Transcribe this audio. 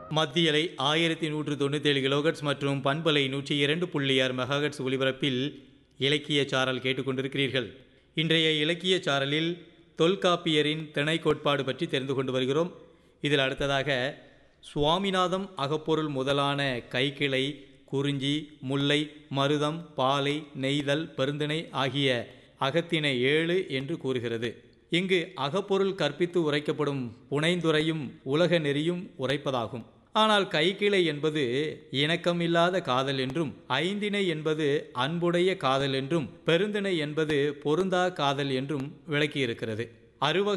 மத்தியலை ஆயிரத்தி நூற்று தொண்ணூத்தேழு கிலோகட்ஸ் மற்றும் பண்பலை நூற்றி இரண்டு புள்ளி ஆறு மெகாஹெட்ஸ் ஒலிபரப்பில் இலக்கிய சாரல் கேட்டுக்கொண்டிருக்கிறீர்கள் இன்றைய இலக்கிய சாரலில் தொல்காப்பியரின் திணை கோட்பாடு பற்றி தெரிந்து கொண்டு வருகிறோம் இதில் அடுத்ததாக சுவாமிநாதம் அகப்பொருள் முதலான கைக்கிளை குறிஞ்சி முல்லை மருதம் பாலை நெய்தல் பெருந்திணை ஆகிய அகத்திணை ஏழு என்று கூறுகிறது இங்கு அகப்பொருள் கற்பித்து உரைக்கப்படும் புனைந்துரையும் உலக நெறியும் உரைப்பதாகும் ஆனால் கைக்கிளை என்பது இணக்கமில்லாத காதல் என்றும் ஐந்திணை என்பது அன்புடைய காதல் என்றும் பெருந்திணை என்பது பொருந்தா காதல் என்றும் விளக்கியிருக்கிறது அறுவகை